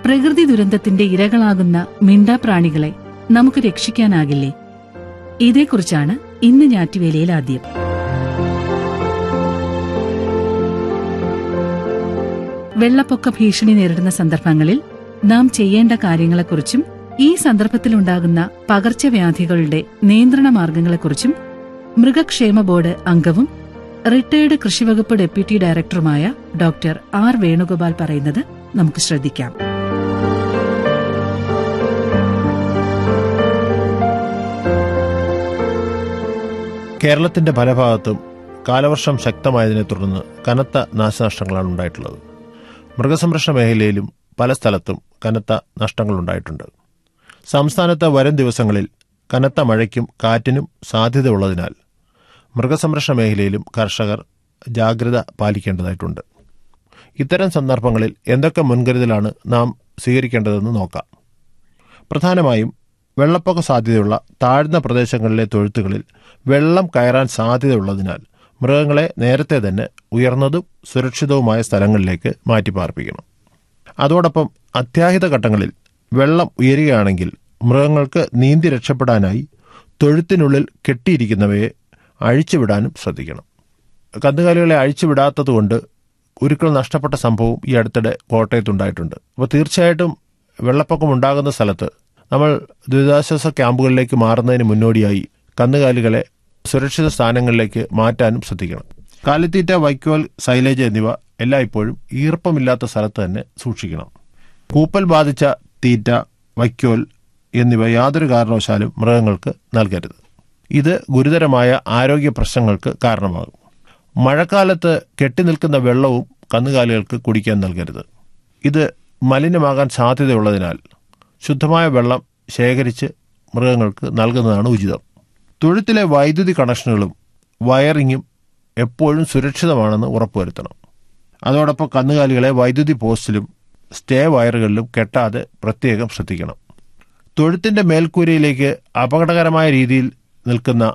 പ്രകൃതി ദുരന്തത്തിന്റെ ഇരകളാകുന്ന മിണ്ടാപ്രാണികളെ നമുക്ക് രക്ഷിക്കാനാകില്ലേ ഇതേക്കുറിച്ചാണ് ഇന്ന് ഞാറ്റുവേലയിൽ ആദ്യം വെള്ളപ്പൊക്ക ഭീഷണി നേരിടുന്ന സന്ദർഭങ്ങളിൽ നാം ചെയ്യേണ്ട കാര്യങ്ങളെക്കുറിച്ചും ഈ സന്ദർഭത്തിലുണ്ടാകുന്ന പകർച്ചവ്യാധികളുടെ നിയന്ത്രണ മാർഗങ്ങളെക്കുറിച്ചും മൃഗക്ഷേമ ബോർഡ് അംഗവും റിട്ടയർഡ് കൃഷിവകുപ്പ് ഡെപ്യൂട്ടി ഡയറക്ടറുമായ ഡോക്ടർ ആർ വേണുഗോപാൽ പറയുന്നത് നമുക്ക് ശ്രദ്ധിക്കാം കേരളത്തിന്റെ പല ഭാഗത്തും കാലവർഷം ശക്തമായതിനെ തുടർന്ന് കനത്ത നാശനഷ്ടങ്ങളാണ് ഉണ്ടായിട്ടുള്ളത് മൃഗസംരക്ഷണ മേഖലയിലും പല സ്ഥലത്തും കനത്ത നഷ്ടങ്ങളുണ്ടായിട്ടുണ്ട് സംസ്ഥാനത്ത് വരും ദിവസങ്ങളിൽ കനത്ത മഴയ്ക്കും കാറ്റിനും സാധ്യതയുള്ളതിനാൽ മൃഗസംരക്ഷണ മേഖലയിലും കർഷകർ ജാഗ്രത പാലിക്കേണ്ടതായിട്ടുണ്ട് ഇത്തരം സന്ദർഭങ്ങളിൽ എന്തൊക്കെ മുൻകരുതലാണ് നാം സ്വീകരിക്കേണ്ടതെന്ന് നോക്കാം പ്രധാനമായും വെള്ളപ്പൊക്ക സാധ്യതയുള്ള താഴ്ന്ന പ്രദേശങ്ങളിലെ തൊഴുത്തുകളിൽ വെള്ളം കയറാൻ സാധ്യതയുള്ളതിനാൽ മൃഗങ്ങളെ നേരത്തെ തന്നെ ഉയർന്നതും സുരക്ഷിതവുമായ സ്ഥലങ്ങളിലേക്ക് മാറ്റിപ്പാർപ്പിക്കണം അതോടൊപ്പം അത്യാഹിത ഘട്ടങ്ങളിൽ വെള്ളം ഉയരുകയാണെങ്കിൽ മൃഗങ്ങൾക്ക് നീന്തി രക്ഷപ്പെടാനായി തൊഴുത്തിനുള്ളിൽ കെട്ടിയിരിക്കുന്നവയെ അഴിച്ചുവിടാനും ശ്രദ്ധിക്കണം കന്നുകാലികളെ അഴിച്ചുവിടാത്തതുകൊണ്ട് ഉരുക്കൾ നഷ്ടപ്പെട്ട സംഭവം ഈ അടുത്തിടെ കോട്ടയത്തുണ്ടായിട്ടുണ്ട് അപ്പോൾ തീർച്ചയായിട്ടും വെള്ളപ്പൊക്കം ഉണ്ടാകുന്ന സ്ഥലത്ത് നമ്മൾ ദുരിതാശ്വാസ ക്യാമ്പുകളിലേക്ക് മാറുന്നതിന് മുന്നോടിയായി കന്നുകാലികളെ സുരക്ഷിത സ്ഥാനങ്ങളിലേക്ക് മാറ്റാനും ശ്രദ്ധിക്കണം കാലിത്തീറ്റ വൈക്കോൽ സൈലേജ് എന്നിവ എല്ലായ്പ്പോഴും ഈർപ്പമില്ലാത്ത സ്ഥലത്ത് തന്നെ സൂക്ഷിക്കണം കൂപ്പൽ ബാധിച്ച തീറ്റ വൈക്കോൽ എന്നിവ യാതൊരു കാരണവശാലും മൃഗങ്ങൾക്ക് നൽകരുത് ഇത് ഗുരുതരമായ ആരോഗ്യ പ്രശ്നങ്ങൾക്ക് കാരണമാകും മഴക്കാലത്ത് കെട്ടിനിൽക്കുന്ന വെള്ളവും കന്നുകാലികൾക്ക് കുടിക്കാൻ നൽകരുത് ഇത് മലിനമാകാൻ സാധ്യതയുള്ളതിനാൽ ശുദ്ധമായ വെള്ളം ശേഖരിച്ച് മൃഗങ്ങൾക്ക് നൽകുന്നതാണ് ഉചിതം തൊഴുത്തിലെ വൈദ്യുതി കണക്ഷനുകളും വയറിങ്ങും എപ്പോഴും സുരക്ഷിതമാണെന്ന് ഉറപ്പുവരുത്തണം അതോടൊപ്പം കന്നുകാലികളെ വൈദ്യുതി പോസ്റ്റിലും സ്റ്റേ വയറുകളിലും കെട്ടാതെ പ്രത്യേകം ശ്രദ്ധിക്കണം തൊഴുത്തിന്റെ മേൽക്കൂരയിലേക്ക് അപകടകരമായ രീതിയിൽ നിൽക്കുന്ന